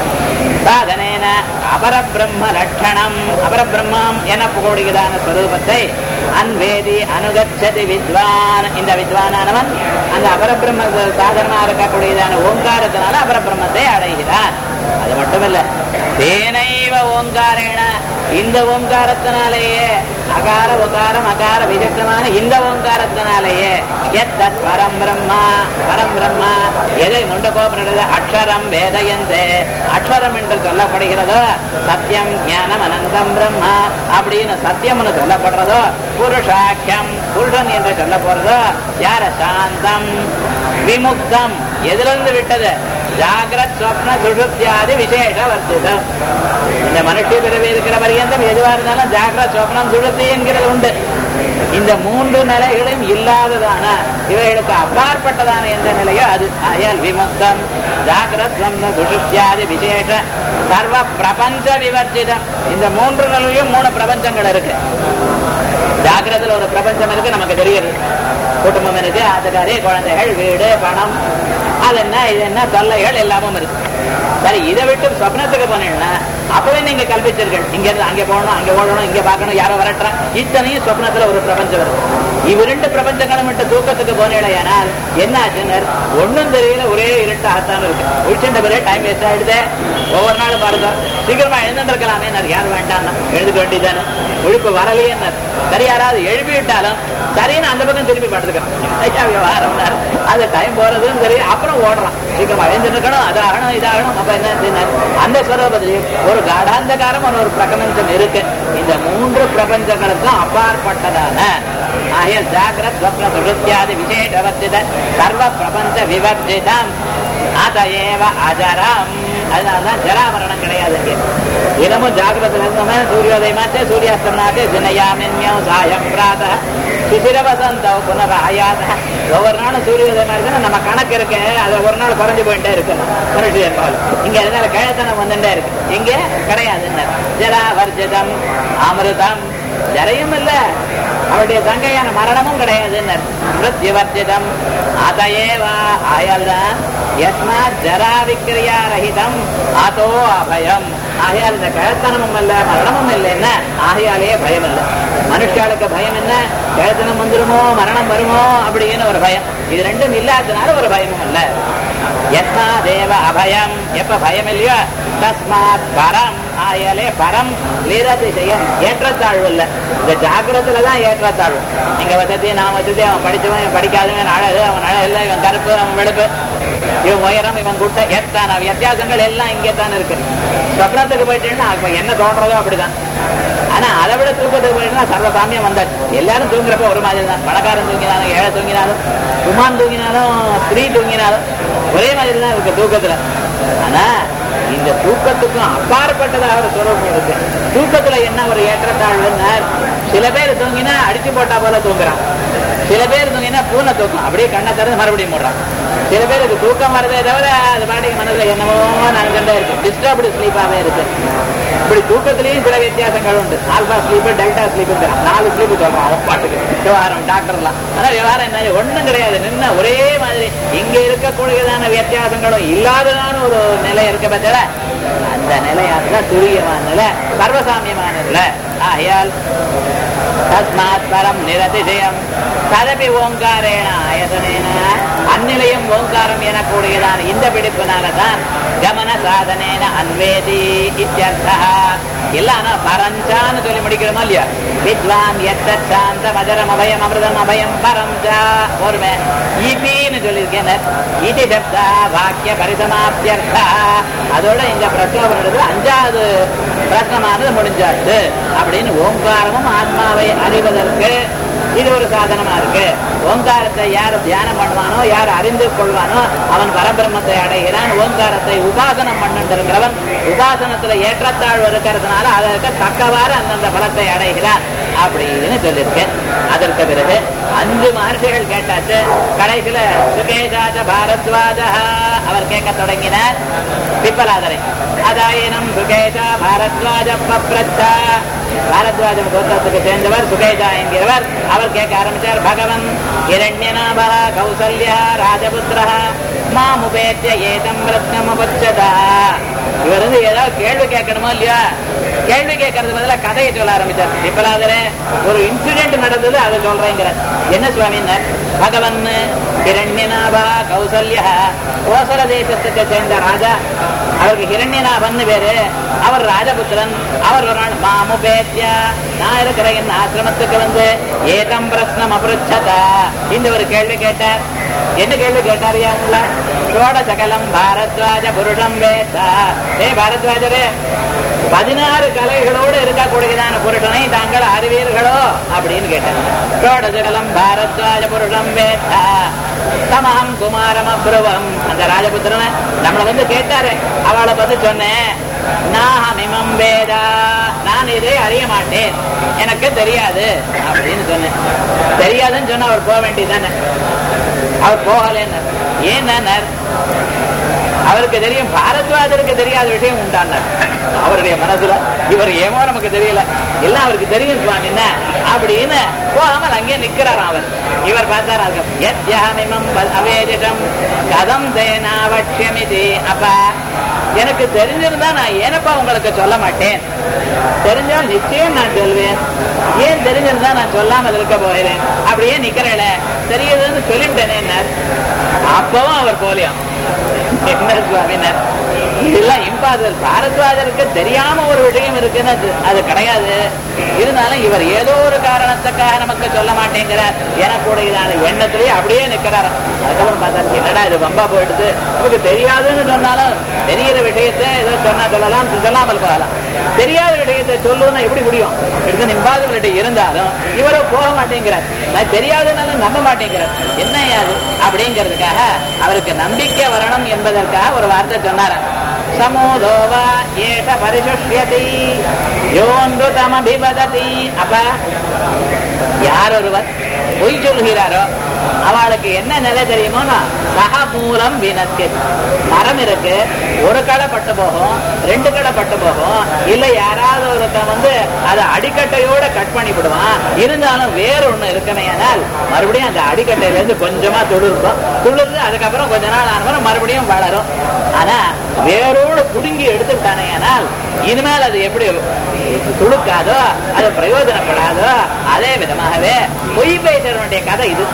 சாதனேன அபரபிரம்ம லட்சணம் அபரபிரம்மம் எனக்கூடியதான ஸ்வரூபத்தை அன்வேதி அனுகச்சதி வித்வான் இந்த வித்வானானவன் அந்த அபரபிரம்ம சாதனமா இருக்கக்கூடியதான ஓங்காரத்தினால அபரபிரம்மத்தை அடைகிறான் அது மட்டுமல்ல தேனைவ ஓங்காரேன இந்த ஓங்காரத்தினாலேயே அகார உகாரம் அகார விதக்கமான இந்த ஓங்காரத்தினாலேயே எத்தத் பரம் பிரம்மா பரம் பிரம்மா எதை முண்ட கோபப்படுறது அக்ஷரம் வேதயந்தே அக்ஷரம் என்று சொல்லப்படுகிறதோ சத்தியம் ஞானம் அனந்தம் பிரம்மா அப்படின்னு சத்தியம்னு சொல்லப்படுறதோ புருஷாக்கியம் புருஷன் என்று சொல்ல போறதோ யார சாந்தம் விமுக்தம் எதிலிருந்து விட்டது ஜாகிரத் சொப்ன சுஷுப்தியாதி விசேஷ வர்த்திதம் இந்த மனுஷ பிறவி இருக்கிற பரியந்தம் எதுவா இருந்தாலும் ஜாகிரத் சொப்னம் சுழுத்தி என்கிறது உண்டு இந்த மூன்று நிலைகளும் இல்லாததான இவைகளுக்கு அப்பாற்பட்டதான எந்த நிலையோ அது அயல் விமுக்தம் ஜாகிரத் சொப்ன சுஷுப்தியாதி விசேஷ சர்வ பிரபஞ்ச விவர்ஜிதம் இந்த மூன்று நிலையும் மூணு பிரபஞ்சங்கள் இருக்கு ஜாகிரத்துல ஒரு பிரபஞ்சம் இருக்கு நமக்கு தெரியுது குடும்பம் இருக்கு ஆத்துக்காரி குழந்தைகள் வீடு பணம் அது என்ன இது என்ன தொல்லைகள் எல்லாமும் இருக்கு சரி இதை விட்டு சொப்னத்துக்கு போனீங்கன்னா அப்பவே நீங்க கல்பிச்சிருக்கீங்க இங்க இருந்து அங்க போகணும் அங்க ஓடணும் இங்க பார்க்கணும் யாரோ வரட்டுறா இத்தனையும் சொப்னத்துல ஒரு பிரபஞ்சம் வருது இவ ரெண்டு பிரபஞ்சங்களும் விட்டு தூக்கத்துக்கு போனேனால் என்ன ஆச்சுன்னு ஒண்ணும் தெரியல ஒரே இருட்டாகத்தான் இருக்கு உச்சிண்ட பிறகு டைம் வேஸ்ட் ஆயிடுது ஒவ்வொரு நாளும் பாருங்க சீக்கிரமா எழுந்திருக்கலாமே யார் வேண்டாம் எழுதுக்க வேண்டியதானே ஒழுப்பு வரலையே சரி யாராவது எழுப்பி விட்டாலும் சரின்னு அந்த பக்கம் திருப்பி படுத்துக்கிறோம் விவகாரம் அது டைம் போறதுன்னு சரி அப்புறம் ஓடுறான் சீக்கிரமா எழுந்திருக்கணும் அது ஆகணும் இதாகணும் அப்ப என்ன அந்த ஸ்வரூபத்தில் ஒரு காடாந்தகாரம் ஒரு பிரபஞ்சம் இருக்கு இந்த மூன்று பிரபஞ்சங்களுக்கும் அப்பாற்பட்டதான ஆகிய ஜாகிரத் ஸ்வப்ன சுருத்தியாதி விசேஷவர்த்தித சர்வ பிரபஞ்ச விவர்ஜிதம் அதேவ அஜரம் அதனாலதான் ஜராமரணம் கிடையாது இங்கே தினமும் ஜாகிரத்தில் இருந்தோமே சூரியோதயமாச்சே சூரியாஸ்தமனாச்சே தினயாமின்யம் சாயம் பிராத சுசிரவசந்த புனராயாத ஒவ்வொரு நாளும் சூரியோதயமா இருக்குன்னா நம்ம கணக்கு இருக்கு அது ஒரு நாள் குறைஞ்சு போயிட்டே இருக்கு மனுஷன் பால் இங்க அதனால கிழத்தனம் வந்துட்டே இருக்கு இங்க கிடையாது ஜரா வர்ஜிதம் அமிர்தம் ஜரையும் இல்ல அவருடைய தங்கையான மரணமும் கிடையாது மிருத்யுவர்ஜிதம் அதையேவா ஆயால்தான் யஸ்மா ஜரா விக்கிரியா ரஹிதம் அதோ அபயம் ஆகையால் இந்த கழத்தனமும் இல்ல மரணமும் இல்லைன்னா ஆகையாலே பயம் இல்லை மனுஷாளுக்கு பயம் என்ன கழத்தனம் வந்துருமோ மரணம் வருமோ அப்படின்னு ஒரு பயம் இது ரெண்டும் இல்லாததுனால ஒரு பயமும் இல்லை யஸ்மா தேவ அபயம் எப்ப பயம் இல்லையோ தஸ்மாத் பரம் ஆயாலே பரம் லீரதிசயம் ஏற்றத்தாழ்வு இல்ல இந்த ஜாகிரத்துல தான் ஏற்றத்தாழ்வு இங்க வசதி நான் வசதி அவன் படிச்சவன் இவன் படிக்காதவன் அழகு அவன் அழகு இவன் கருப்பு அவன் வெளுப்பு இவன் உயரம் இவன் குட்டை எத்தான வித்தியாசங்கள் எல்லாம் இங்கே தான் இருக்கு சொப்னத்துக்கு போயிட்டேன்னா அப்ப என்ன தோன்றதோ அப்படிதான் ஆனா அதை விட தூக்கத்துக்கு போயிட்டா சர்வசாமியம் வந்தாச்சு எல்லாரும் தூங்குறப்ப ஒரு மாதிரி தான் பணக்காரன் தூங்கினாலும் ஏழை தூங்கினாலும் குமான் தூங்கினாலும் ஸ்திரீ தூங்கினாலும் ஒரே மாதிரி தான் இருக்கு தூக்கத்துல ஆனா இந்த தூக்கத்துக்கும் அப்பாற்பட்டதாக ஒரு சுரூபம் இருக்கு தூக்கத்துல என்ன ஒரு ஏற்றத்தாழ்வுன்னா சில பேர் தூங்கினா அடிச்சு போட்டா போல தூங்குறான் சில பேர் தூங்கினா பூனை தூக்கம் அப்படியே கண்ணை திறந்து மறுபடியும் மூடுறான் சில பேருக்கு தூக்கம் வரதே தவிர அது பாட்டுக்கு மனசுல என்னமோ நடந்துட்டே இருக்கு டிஸ்டர்ப்டு ஸ்லீப்பாவே இருக்கு இப்படி தூக்கத்திலையும் சில வித்தியாசங்கள் உண்டு ஆல்பா ஸ்லீப் டெல்டா ஸ்லீப் நாலு ஸ்லீப் சொல்றான் அவன் பாட்டுக்கு விவகாரம் டாக்டர்லாம் ஆனா விவகாரம் என்ன ஒண்ணும் கிடையாது நின்ன ஒரே மாதிரி இங்க இருக்கக்கூடியதான வித்தியாசங்களும் இல்லாததான ஒரு நிலை இருக்க பட்சல அந்த நிலையானதான் துரியமான நிலை சர்வசாமியமான நிலை ஆகையால் தஸ்மாத் பரம் நிரதிசயம் ததபி ஓங்காரேன ஆயதனேன அந்நிலையும் ஓங்காரம் எனக்கூடியதான இந்த பிடிப்பினாலதான் கமன சாதனேன அன்வேதி இத்தியர்த்தா இல்லனா பரஞ்சான்னு சொல்லி முடிக்கிறோமா இல்லையா வித்வான் எத்த சாந்த மதரம் அபயம் அமிர்தம் அபயம் பரஞ்சா ஒருமே இபின்னு சொல்லியிருக்கேன் இதி சப்தா வாக்கிய பரிசமாப்தியர்த்தா அதோட இந்த பிரச்சனை அஞ்சாவது பிரச்சனமானது முடிஞ்சாச்சு அப்படின்னு ஓங்காரமும் ஆத்மாவை அறிவதற்கு இது ஒரு சாதனமா இருக்கு ஓங்காரத்தை யார் தியானம் பண்ணுவானோ யார் அறிந்து கொள்வானோ அவன் பரபிரம்மத்தை அடைகிறான் ஓங்காரத்தை உபாசனம் பண்ணுங்கிறவன் உபாசனத்துல ஏற்றத்தாழ்வு இருக்கிறதுனால அதற்கு தக்கவாறு அந்தந்த பலத்தை அடைகிறான் அப்படின்னு சொல்லியிருக்கேன் அதற்கு பிறகு அஞ்சு மகர்ஷிகள் கேட்டாச்சு கடைசியில சுகேஷாச்ச பாரத்வாஜா அவர் கேட்க தொடங்கினார் பிப்பலாதரை அதாயினம் சுகேஷா பாரத்வாஜ பப்ரச்சா பாரத்வாஜ கோத்திரத்துக்கு சேர்ந்தவர் சுகேஷா என்கிறவர் அவர் கேட்க ஆரம்பித்தார் பகவன் இரண்யநாபா கௌசல்யா ராஜபுத்திர மாமுபேத்திய ஏதம் ரத்னம் உபச்சதா இவர் வந்து ஏதாவது கேள்வி கேட்கணுமோ இல்லையா கேள்வி கேட்கறது பதிலா கதையை சொல்ல ஆரம்பிச்சார் இப்பலாதரே ஒரு இன்சிடென்ட் நடந்தது அதை சொல்றேங்கிற என்ன சுவாமின்னார் பகவன் ஹிரண்யநாபா கௌசல்யா கோசல தேசத்துக்கு சேர்ந்த ராஜா அவருக்கு ஹிரண்யநாபன் பேரு அவர் ராஜபுத்திரன் அவர் ஒரு நாள் மாமுபேத்யா நான் இருக்கிற என் ஆசிரமத்துக்கு வந்து ஏகம் பிரஸ்னம் அபருச்சதா இந்த ஒரு கேள்வி கேட்டார் என்ன கேள்வி கேட்டாரியா உங்கள சோட சகலம் பாரத்வாஜ புருஷம் வேதா ஏ பாரத்வாஜரே பதினாறு கலைகளோடு இருக்கக்கூடியதான புருஷனை தாங்கள் அறிவீர்களோ அப்படின்னு கேட்டார் சோட சகலம் பாரத்வாஜ புருஷம் வேதா தமகம் குமாரம் அப்ருவம் அந்த ராஜபுத்திரனை நம்மளை வந்து கேட்டாரு அவளை பத்தி சொன்னேன் நாஹமிமம் வேதா நான் இதை அறிய மாட்டேன் எனக்கு தெரியாது அப்படின்னு சொன்னேன் தெரியாதுன்னு சொன்னா அவர் போக வேண்டியதானே அவர் போகலன்னு ஏன் அவருக்கு தெரியும் பாரத்வாஜருக்கு தெரியாத விஷயம் உண்டானார் அவருடைய மனசுல இவர் ஏமோ நமக்கு தெரியல எல்லாம் அவருக்கு தெரியும் சுவாமி என்ன அப்படின்னு போகாமல் அங்கே நிக்கிறார் அவர் இவர் பார்த்தார் யத்யாமிமம் அவேதிஷம் கதம் தேனாவட்சியமிதி அப்ப எனக்கு தெரிஞ்சிருந்தா நான் ஏனப்பா உங்களுக்கு சொல்ல மாட்டேன் தெரிஞ்சால் நிச்சயம் நான் சொல்வேன் ஏன் தெரிஞ்சிருந்தா நான் சொல்லாமல் இருக்க போகிறேன் அப்படியே நிக்கிறேன் தெரியுதுன்னு சொல்லிவிட்டேனே அப்பவும் அவர் போலியாம் என்ன சுவாமினர் இதெல்லாம் இம்பாதர் பாரத்வாஜருக்கு தெரியாம ஒரு விஷயம் இருக்குன்னு அது அது கிடையாது இருந்தாலும் இவர் ஏதோ ஒரு காரணத்துக்காக நமக்கு சொல்ல மாட்டேங்கிறார் எனக்குடையதான எண்ணத்திலேயே அப்படியே நிக்கிறார் அதுக்கப்புறம் பார்த்தா என்னடா இது பம்பா போயிடுது நமக்கு தெரியாதுன்னு சொன்னாலும் தெரிகிற விஷயத்தை ஏதோ சொன்னா சொல்லலாம் சொல்லாமல் போகலாம் தெரியாத விஷயத்தை சொல்லுன்னா எப்படி முடியும் எடுத்து நிம்பாதவர்கிட்ட இருந்தாலும் இவரும் போக மாட்டேங்கிறார் நான் தெரியாதுனாலும் நம்ப மாட்டேங்கிறார் என்ன அது அப்படிங்கிறதுக்காக அவருக்கு நம்பிக்கை வரணும் என்பதற்காக ஒரு வார்த்தை சொன்னாராம் சமோதோவா ஏஷ பரிசுஷ்யதி யோன்றுதமபிபததி அப்ப யார் ஒருவர் பொய் சொல்கிறாரோ அவளுக்கு என்ன நிலை தெரியுமோனா சகமூலம் வினத்திய மரம் இருக்கு ஒரு கடை பட்டு போகும் ரெண்டு கடை பட்டு போகும் இல்ல யாராவது ஒருத்தன் வந்து அதை அடிக்கட்டையோட கட் பண்ணி விடுவான் இருந்தாலும் வேற ஒண்ணு இருக்கணையானால் மறுபடியும் அந்த அடிக்கட்டையில இருந்து கொஞ்சமா துளிர்க்கும் துளிர்ந்து அதுக்கப்புறம் கொஞ்ச நாள் ஆனவரும் மறுபடியும் வளரும் ஆனா வேரோடு புடுங்கி எடுத்துட்டானேயானால் இனிமேல் அது எப்படி துளுக்காதோ அது பிரயோஜனப்படாதோ அதே விதமாகவே பொய் பேசுறவனுடைய கதை இது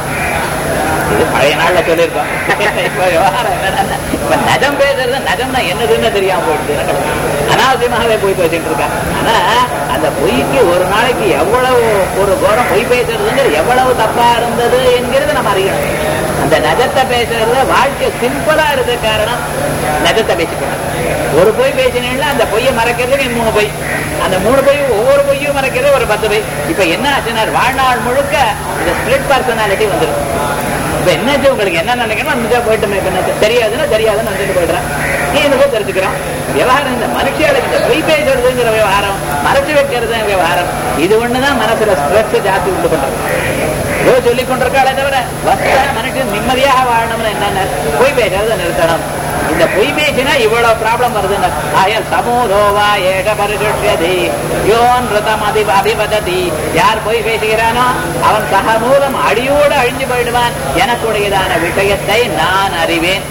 இது பழைய நாள்ல சொல்லியிருக்கோம் இப்ப விவகாரம் என்னன்னா இப்ப நஜம் பேசுறது நஜம்னா என்னதுன்னு தெரியாம போயிடுது அனாவசியமாகவே போய் பேசிட்டு இருக்காங்க ஆனா அந்த பொய்க்கு ஒரு நாளைக்கு எவ்வளவு ஒரு கோரம் பொய் பேசுறதுங்கிற எவ்வளவு தப்பா இருந்தது என்கிறது நம்ம அறியணும் அந்த நஜத்தை பேசுறது வாழ்க்கை சிம்பிளா இருக்க காரணம் நஜத்தை பேசிக்கணும் ஒரு பொய் பேசினீங்கன்னா அந்த பொய்யை மறைக்கிறதுக்கு மூணு பொய் அந்த மூணு பொய் ஒவ்வொரு பொய்யும் மறைக்கிறது ஒரு பத்து பொய் இப்ப என்ன ஆச்சுன்னா வாழ்நாள் முழுக்க இந்த ஸ்பிளிட் பர்சனாலிட்டி வந்துடும் இப்ப என்னாச்சு உங்களுக்கு என்ன நினைக்கணும் அந்த போயிட்டு இப்ப என்ன தெரியாதுன்னா தெரியாதுன்னு வந்துட்டு போயிடுறேன் நீ என்ன தெரிஞ்சுக்கிறோம் விவகாரம் இந்த மனுஷியாளுக்கு இந்த பொய் பேசுறதுங்கிற விவகாரம் மறைச்சு வைக்கிறது விவகாரம் இது ஒண்ணுதான் மனசுல ஸ்ட்ரெஸ் ஜாஸ்தி உண்டு பண்றது ஏதோ சொல்லிக் கொண்டிருக்காளே தவிர வசத மனுஷன் நிம்மதியாக வாழணும்னு என்னென்ன பொய் பேசுறதை நிறுத்தணும் இந்த பொய் பேசினா இவ்வளவு ப்ராப்ளம் வருதுன்னு ஆயல் சமூதோவா ஏக பரிசுஷ்யதி யோன் ரிதம் அதி அபிபததி யார் பொய் பேசுகிறானோ அவன் சக மூலம் அடியோடு அழிஞ்சு போயிடுவான் எனக்குடையதான விஷயத்தை நான் அறிவேன்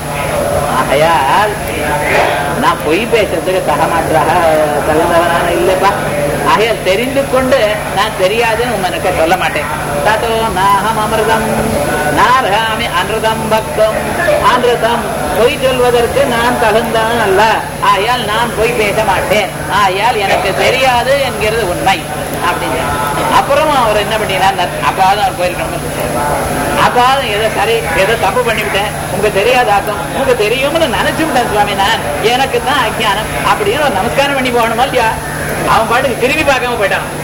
ஆகையால் நான் பொய் பேசுறதுக்கு தகமாற்றாக தகுந்தவனான இல்லப்பா ஆகையால் தெரிந்து கொண்டு நான் தெரியாதுன்னு உனக்கு சொல்ல மாட்டேன் ததோ நாகம் அமிர்தம் நார்காமி அமிர்தம் பக்தம் அமிர்தம் பொய் சொல்வதற்கு நான் தகுந்தவன் அல்ல ஆகையால் நான் பொய் பேச மாட்டேன் ஆகையால் எனக்கு தெரியாது என்கிறது உண்மை அப்படின்னு அப்புறம் அவர் என்ன பண்ணினார் அப்பாவது அவர் போயிருக்கணும் அப்பாவது ஏதோ சரி ஏதோ தப்பு பண்ணிவிட்டேன் உங்க தெரியாதாக்கும் உங்க தெரியும்னு நினைச்சு விட்டேன் சுவாமி நான் எனக்கு தான் அஜானம் அப்படின்னு ஒரு நமஸ்காரம் பண்ணி போகணுமா இல்லையா அவன் பாட்டுக்கு திரும்பி பார்க்காம போயிட்டான்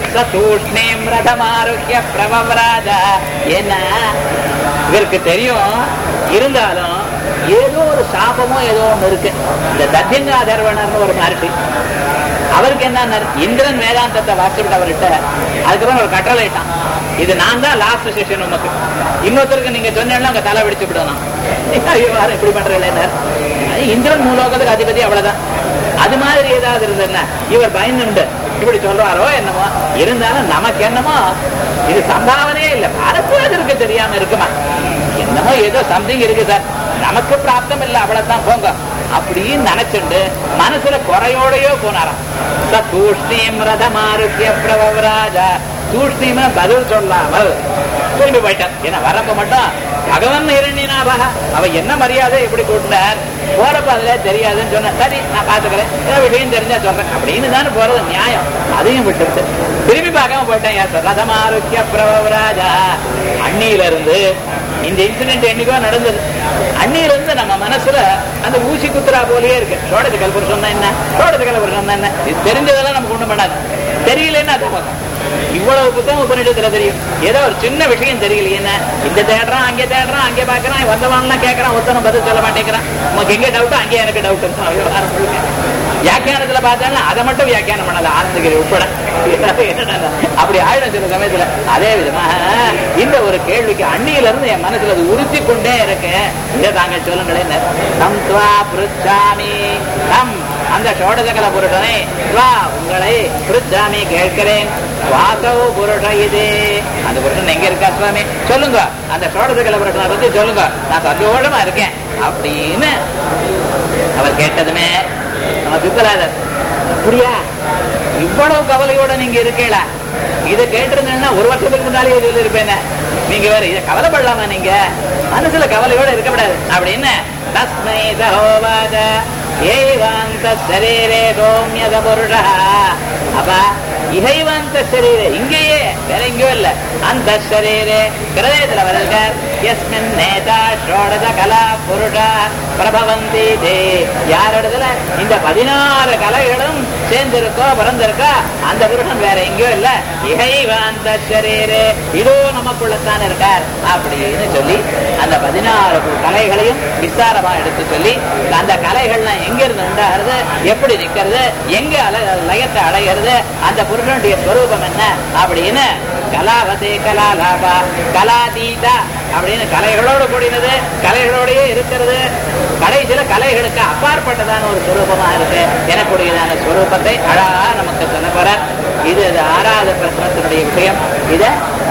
ச தூஷ்ணேம் ரதமாருக்கிய பிரபவராஜ என்ன இவருக்கு தெரியும் இருந்தாலும் ஏதோ ஒரு சாபமோ ஏதோ ஒண்ணு இருக்கு இந்த தத்தியங்காதர்வனர்னு ஒரு மகர்ஷி அவருக்கு என்ன இந்திரன் வேதாந்தத்தை வாசிட்டு அவர்கிட்ட அதுக்கப்புறம் ஒரு கட்டளை இட்டான் இது நான் தான் லாஸ்ட் செஷன் உமக்கு இன்னொருத்தருக்கு நீங்க சொன்னீங்கன்னா உங்க தலை வெடிச்சு விடணும் யாரும் இப்படி பண்றீங்க இந்திரன் மூலோகத்துக்கு அதிபதி அவ்வளவுதான் அது மாதிரி ஏதாவது இருந்ததுன்னா இவர் பயந்துண்டு இப்படி சொல்றாரோ என்னமோ இருந்தாலும் நமக்கு என்னமோ இது சம்பாவனையே இல்லை பரப்புவதற்கு தெரியாம இருக்குமா என்னமோ ஏதோ சம்திங் இருக்கு சார் நமக்கு பிராப்தம் இல்லை அவ்வளவுதான் போங்க அப்படின்னு நினைச்சுண்டு மனசுல குறையோடையோ போனாராம் ச தூஷ்ணீம் ரதமாருக்கிய பிரபவராஜா தூஷ்ணீம்னா பதில் சொல்லாமல் திரும்பி போயிட்டான் ஏன்னா வரப்ப மட்டும் பகவன் இரண்டினாபா அவ என்ன மரியாதை எப்படி கூட்டினார் போறப்ப அதுல தெரியாதுன்னு சொன்ன சரி நான் பாத்துக்கிறேன் ஏதோ விஷயம் தெரிஞ்சா சொல்றேன் அப்படின்னு தானே போறது நியாயம் அதையும் விட்டுட்டு திரும்பி பார்க்காம போயிட்டேன் யார் ரதமாருக்கிய பிரபவராஜா அண்ணியில இருந்து இந்த இன்சிடென்ட் என்னைக்கோ நடந்தது அன்னியில இருந்து நம்ம மனசுல அந்த ஊசி குத்துறா போலயே இருக்கு சோடத்து கல்புருஷம் தான் என்ன சோடத்து கல்புருஷம் தான் என்ன இது தெரிஞ்சதெல்லாம் நமக்கு ஒண்ணும் பண்ணாது தெரியலன்னா அது பார்க்கும் இவ்வளவு புத்தகம் உபநிடத்துல தெரியும் ஏதோ ஒரு சின்ன விஷயம் தெரியல என்ன இந்த தேடுறான் அங்கே தேடுறான் அங்கே பாக்குறான் வந்தவன்லாம் கேட்கறான் ஒருத்தனும் பதில் சொல்ல மாட்டேங்கிறான் உனக்கு எங்க டவுட் அங்கே எனக்கு டவுட் விவகாரம் முழுக்க வியாக்கியானத்துல பார்த்தாலும் அதை மட்டும் வியாக்கியானம் பண்ணல ஆனந்தகிரி உட்பட என்னடா, அப்படி ஆயிடும் சில சமயத்துல அதே விதமா இந்த ஒரு கேள்விக்கு அண்ணியில இருந்து என் மனசுல அது உறுத்தி கொண்டே இருக்கு இதை தாங்க சொல்லுங்களேன் நம் துவா பிருச்சாமி நம் அந்த சோடசகல புருஷனை துவா உங்களை பிருச்சாமி கேட்கிறேன் வாசவ புருஷ இது அந்த புருஷன் எங்க இருக்கா சுவாமி சொல்லுங்க அந்த சோடசகல புருஷனை பத்தி சொல்லுங்க நான் சந்தோஷமா இருக்கேன் அப்படின்னு அவர் கேட்டதுமே நம்ம பிப்பலாதர் அப்படியா இவ்வளவு கவலையோட நீங்க இருக்கீங்களா இதை கேட்டிருந்தீங்கன்னா ஒரு வருஷத்துக்கு முன்னாலே இதுல இருப்பேன் நீங்க வேற இதை கவலைப்படலாமா நீங்க மனசுல கவலையோட இருக்கக்கூடாது அப்படின்னு தஸ்மை சகோவாத ஏவாந்த சரீரே சோமியத புருஷா அப்பா இகைவாந்த சரீரே இங்கேயே வேற எங்கேயோ இல்ல அந்த சரீரே கிரதயத்துல வருகிறார் எஸ்மின் நேதா ஷோடத கலா புருஷா பிரபவந்தி தே யாரிடத்துல இந்த பதினாறு கலைகளும் சேர்ந்திருக்கோ பிறந்திருக்கோ அந்த புருஷன் வேற எங்கேயோ இல்ல இகைவாந்த சரீரே இதோ நமக்குள்ளத்தான் இருக்கார் அப்படின்னு சொல்லி அந்த பதினாறு கலைகளையும் விஸ்தாரமா எடுத்து சொல்லி அந்த கலைகள்லாம் எங்க இருந்து உண்டாகிறது எப்படி நிக்கிறது எங்க அல- லயத்தை அடைகிறது அந்த புருஷனுடைய ஸ்வரூபம் என்ன அப்படின்னு கலாவதே கலாலாபா கலாதீதா அப்படின்னு கலைகளோடு கூடினது கலைகளோடயே இருக்கிறது கடைசியில கலைகளுக்கு அப்பாற்பட்டதான ஒரு ஸ்வரூபமா இருக்கு எனக்குடையதான ஸ்வரூபத்தை அழகா நமக்கு சொல்ல போற இது ஆறாவது பிரச்சனத்தினுடைய விஷயம் இத